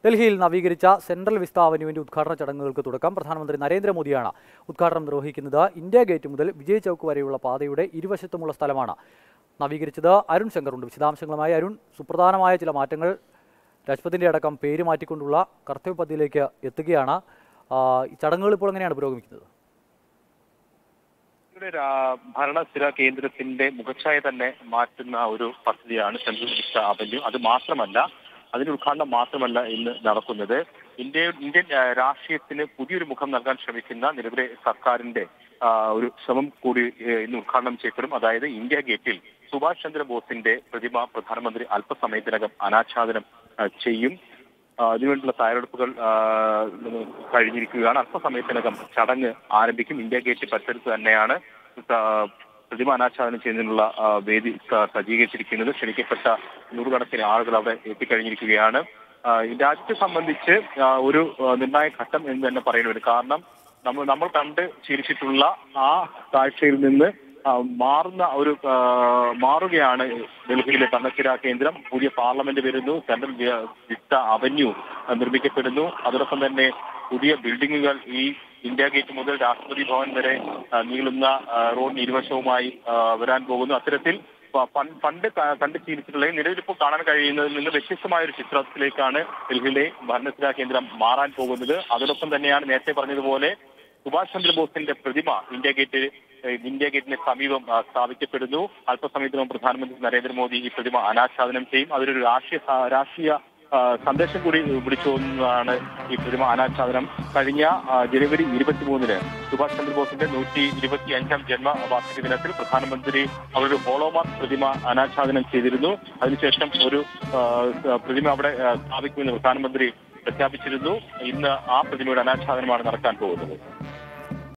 ഡൽഹിയിൽ നവീകരിച്ച central Vista അവന്യൂവിന്റെ ഉദ്ഘാടന ചടങ്ങുകൾക്ക് തുടക്കം പ്രധാനമന്ത്രി നരേന്ദ്രമോദിയാണ് ഉദ്ഘാടനം നിർവഹിക്കുന്നത് ഇന്ത്യ ഗേറ്റ് മുതൽ വിജയ് ചൌക്ക് വരെയുള്ള പാതയുടെ ഇരുവശത്തുമുള്ള സ്ഥലമാണ് നവീകരിച്ചത് അരുൺ ശങ്കറുണ്ട് വിശദാംശങ്ങളുമായി അരുൺ സുപ്രധാനമായ ചില മാറ്റങ്ങൾ രാജ്പഥിന്റെ അടക്കം പേര് മാറ്റിക്കൊണ്ടുള്ള കർത്തവ്യ പദ്ധതിയിലേക്ക് എത്തുകയാണ് ആ, ഈ ചടങ്ങുകൾ ഇപ്പോൾ എങ്ങനെയാണ് പുരോഗമിക്കുന്നത് ഇവിടെ രാ- ഭരണസ്ഥിര കേന്ദ്രത്തിന്റെ മുഖച്ഛായ തന്നെ മാറ്റുന്ന ഒരു പദ്ധതിയാണ് സെൻട്രൽ വിസ്റ്റ അവന്യൂ അത് മാത്രമല്ല അതിന്റെ ഉദ്ഘാടനം മാത്രമല്ല ഇന്ന് നടക്കുന്നത് ഇന്ത്യ ഇന്ത്യൻ ആ, രാഷ്ട്രീയത്തിന് പുതിയൊരു മുഖം നൽകാൻ ശ്രമിക്കുന്ന നിലവിലെ സർക്കാരിന്റെ ആ, ഒരു ശ്രമം കൂടി ഏ, ഇന്ന് ഉദ്ഘാടനം ചെയ്യപ്പെടും അതായത് ഇന്ത്യ ഗേറ്റിൽ സുഭാഷ് ചന്ദ്രബോസിന്റെ പ്രതിമ പ്രധാനമന്ത്രി അല്പസമയത്തിനകം അനാച്ഛാദനം ആ, ചെയ്യും ആ, അതിനുവേണ്ടിയുള്ള തയ്യാറെടുപ്പുകൾ ആ, കഴിഞ്ഞിരിക്കുകയാണ് അല്പസമയത്തിനകം ചടങ്ങ് ആരംഭിക്കും ഇന്ത്യ ഗേറ്റ് പരിസരത്ത് തന്നെയാണ് ആ, പ്രതിമ അനാച്ഛാദനം ചെയ്യുന്നതിനുള്ള ആ, വേദി സ- സജ്ജീകരിച്ചിരിക്കുന്നത് ക്ഷണിക്കപ്പെട്ട നൂറുകണക്കിന് ആളുകൾ അവിടെ എത്തിക്കഴിഞ്ഞിരിക്കുകയാണ് ആ, ഈ രാജ്യത്തെ സംബന്ധിച്ച് ആ, ഒരു ആ, നിർണായക ഘട്ടം എന്ന് തന്നെ പറയേണ്ടി വരും കാരണം നമ്മൾ നമ്മൾ കണ്ട് ശീലിച്ചിട്ടുള്ള ആ കാഴ്ചയിൽ നിന്ന് ആ, മാറുന്ന ഒരു ആ, മാറുകയാണ് ഡൽഹിയിലെ ഭരണസ്ഥിര കേന്ദ്രം പുതിയ പാർലമെന്റ് വരുന്നു സെൻട്രൽ വി- വിസ്റ്റ അവന്യൂ ആ, നിർമ്മിക്കപ്പെടുന്നു അതോടൊപ്പം തന്നെ പുതിയ ബിൽഡിങ്ങുകൾ ഈ ഇന്ത്യ ഗേറ്റ് മുതൽ രാഷ്ട്രപതി ഭവൻ വരെ ആ, നീളുന്ന ആ, റോഡിന് ഇരുവശവുമായി ആ, വരാൻ പോകുന്നു അത്തരത്തിൽ പ- പൺ- പണ്ട് ക- കണ്ട് ശീലിച്ചിട്ടുള്ള നിലവിൽ ഇപ്പോൾ കാണാൻ കഴിയുന്നതിൽ നിന്ന് വ്യത്യസ്തമായ ഒരു ചിത്രത്തിലേക്കാണ് ഡൽഹിയിലെ ഭരണസ്ഥിര കേന്ദ്രം മാറാൻ പോകുന്നത് അതോടൊപ്പം തന്നെയാണ് നേരത്തെ പറഞ്ഞതുപോലെ സുഭാഷ് ചന്ദ്രബോസിന്റെ പ്രതിമ ഇന്ത്യ ഗേറ്റ് ഏഹ്, ഇന്ത്യ ഗേറ്റിന് സമീപം ആ, സ്ഥാപിക്കപ്പെടുന്നു അല്പസമയത്തിനും പ്രധാനമന്ത്രി നരേന്ദ്രമോദി ഈ പ്രതിമ അനാച്ഛാദനം ചെയ്യും അതിലൊരു രാഷ്ട്രീയ സ- രാഷ്ട്രീയ ആ, സന്ദേശം കൂടി വിളിച്ചു വന്നതാണ് ഈ പ്രതിമ അനാച്ഛാദനം കഴിഞ്ഞ ആ, ജനുവരി ഇരുപത്തിമൂന്നിന് സുഭാഷ് ചന്ദ്രബോസിന്റെ നൂറ്റി ഇരുപത്തി അഞ്ചാം ജന്മവാർഷിക ദിനത്തിൽ പ്രധാനമന്ത്രി അവരുടെ ഹോളോമാർക്ക് പ്രതിമ അനാച്ഛാദനം ചെയ്തിരുന്നു അതിനുശേഷം ഒരു ആ, പ്രതിമ അവിടെ ആ, സ്ഥാപിക്കുമെന്ന് പ്രധാനമന്ത്രി പ്രഖ്യാപിച്ചിരുന്നു ഇന്ന് ആ പ്രതിമയുടെ അനാച്ഛാദനമാണ് നടക്കാൻ പോകുന്നത്